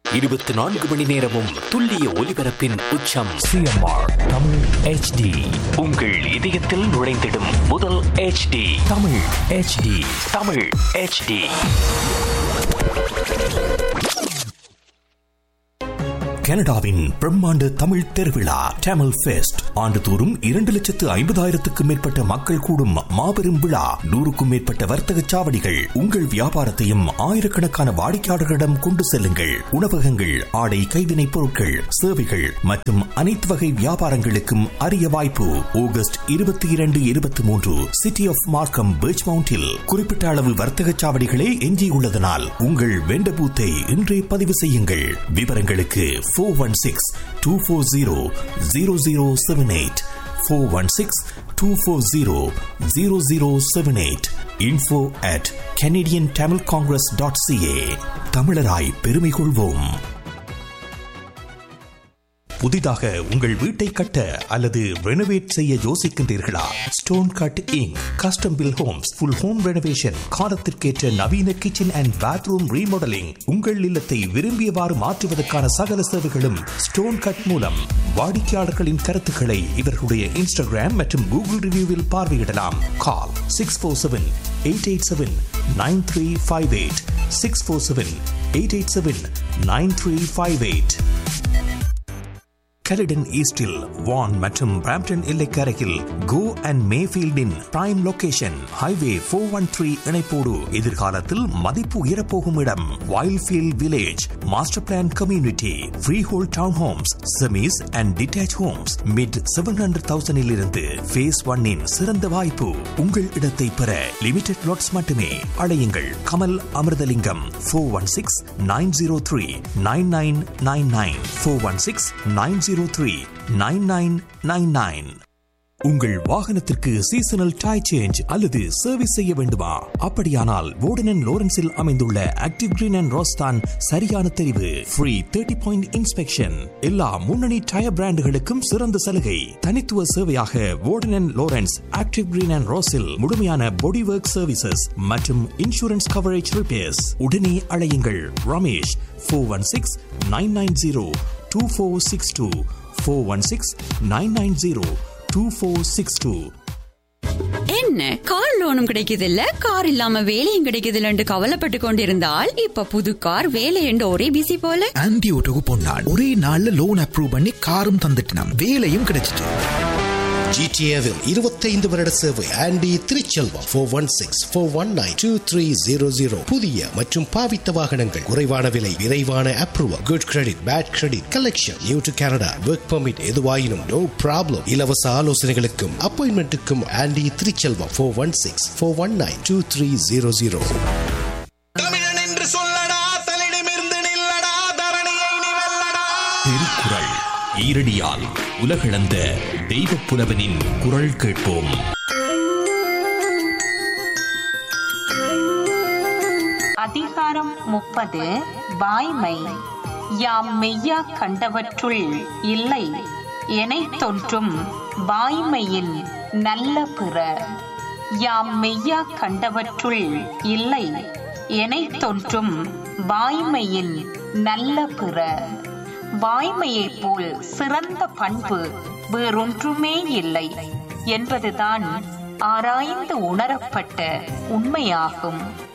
இருபத்தி நான்கு மணி நேரமும் துல்லிய ஒலிபரப்பின் உச்சம் சிஎம்ஆர் தமிழ் ஹெச்டி உங்கள் இதயத்தில் நுழைந்திடும் முதல் HD தமிழ் ஹெச்டி தமிழ் HD கனடாவின் பிரம்மாண்ட தமிழ் திருவிழா டேமல் ஃபெஸ்ட் ஆண்டுதோறும் இரண்டு லட்சத்து ஐம்பதாயிரத்துக்கும் மேற்பட்ட மக்கள் கூடும் மாபெரும் விழா நூறுக்கும் மேற்பட்ட வர்த்தக சாவடிகள் உங்கள் வியாபாரத்தையும் ஆயிரக்கணக்கான வாடிக்கையாளர்களிடம் கொண்டு செல்லுங்கள் உணவகங்கள் ஆடை கைவினைப் பொருட்கள் சேவைகள் மற்றும் அனைத்து வகை வியாபாரங்களுக்கும் அரிய வாய்ப்பு ஆகஸ்ட் இருபத்தி இரண்டு இருபத்தி மூன்று சிட்டி ஆஃப் மார்க்கம் பீச் மவுண்டில் குறிப்பிட்ட அளவு வர்த்தக சாவடிகளே எஞ்சியுள்ளதனால் உங்கள் வெண்ட பூத்தை இன்றே பதிவு செய்யுங்கள் விவரங்களுக்கு four one six two four zero zero zero seven eight four one six two four zero zero zero seven eight info at Canadian Tamil Congress dot CA தமிழராய் பெருமை கொள்வோம் புதிதாக உங்கள் வீட்டை கட்ட அல்லது ரெனோவேட் செய்ய யோசிக்கின்றீர்களா stone cut inc custom built homes full home renovation காலத்திற்கேற்ற நவீன கிச்சன் அண்ட் பாத்ரூம் ரீமாடலிங் உங்கள் இல்லத்தை விரும்பியவாறு மாற்றுவதற்கான சகல சேவைகளும் ஸ்டோன் கட் மூலம் வாடிக்கையாளர்களின் கருத்துக்களை இவர்களுடைய இன்ஸ்டாகிராம் மற்றும் கூகுள் ரிவ்யூவில் பார்வையிடலாம் call six four seven eight eight seven nine three five eight six four seven eight eight seven nine three five eight Caledon ஈஸ்டில் வான் மற்றும் பிராம்டன் எல்லைக்கரையில் கோ அண்ட் மேஃபீல்டின் prime location highway four one three இணைப்போடு எதிர்காலத்தில் மதிப்பு உயரப்போகும் இடம் Wildfield village master plan community freehold town homes semis and detached homes mid seven hundred தௌசண்டில் இருந்து ஃபேஸ் ஒன்னின் சிறந்த வாய்ப்பு உங்கள் இடத்தை பெற லிமிடெட் லாட்ஸ் மட்டுமே அழையுங்கள் Kamal Amirthalingam four one six nine zero three nine nine nine nine four one six nine zero three nine nine nine nine உங்கள் வாகனத்திற்கு சீசனல் டை சேஞ்ச் அல்லது சர்வீஸ் செய்ய வேண்டுமா அப்படியானால் வோர்டன் லோரன்ஸில் அமைந்துள்ள ஆக்டிவ் கிரீன் அண்ட் ரோஸ்தான் சரியான தெரிவு ஃப்ரீ தேர்ட்டி பாயிண்ட் இன்ஸ்பெக்ஷன் எல்லா முன்னணி டயர் பிராண்டுகளுக்கும் சிறந்த சலுகை தனித்துவ சேவையாக Warden Lawrence active green and ரோஸில் முழுமையான பாடி ஒர்க் சர்வீசஸ் மற்றும் இன்சூரன்ஸ் கவரேஜ் ரிப்பேர்ஸ் உடனே அழையுங்கள் Ramesh four one six nine nine zero two four six two four one six nine nine zero two four six two என்ன car லோனும் கிடைக்குது இல்ல car இல்லாம வேலையும் கிடைக்குது இல்லன்னு கவலைப்பட்டு கொண்டிருந்தால் இப்ப புது கார் வேலை என்று ஒரே பிசி போல ஆன்டி ஓட்டோக்கு பொன்னான் ஒரே நாள்ல லோன் அப்ரூவ் பண்ணி காரும் தந்துட்டான் வேலையும் கிடைச்சிட்டு ஜிடிஏவில் இருபத்தைந்து வருட சேவை Andy Thiruchelvam four one six four one nine two three zero zero புதிய மற்றும் பாவித்த வாகனங்கள் குறைவான விலை விரைவான approval good credit bad credit collection new to Canada work permit எதுவாயினும் நோ ப்ராப்ளம் இலவச ஆலோசனைகளுக்கும் அப்பாயின்மெண்ட்டுக்கும் Andy Thiruchelvam four one six four one nine two three zero zero தமிழன் என்று சொல்லடா தலிடமிருந்து நில்லடா தரணியை நீ வெல்லடா திருக்குறள் ஈரடியால் உலகளந்த தெய்வப் புலவனின் குரல் கேட்போம் அதிகாரம் முப்பது வாய்மை யாம் மெய்யா கண்டவற்றுள் இல்லை எனைத் தோன்றும் வாய்மையின் நல்ல பிற யாம் மெய்யா கண்டவற்றுள் இல்லை எனைத் தோன்றும் வாய்மையின் நல்ல பிற வாய்மையைப் போல் சிறந்த பண்பு வேறொன்றுமே இல்லை என்பதுதான் ஆராய்ந்து உணரப்பட்ட உண்மையாகும்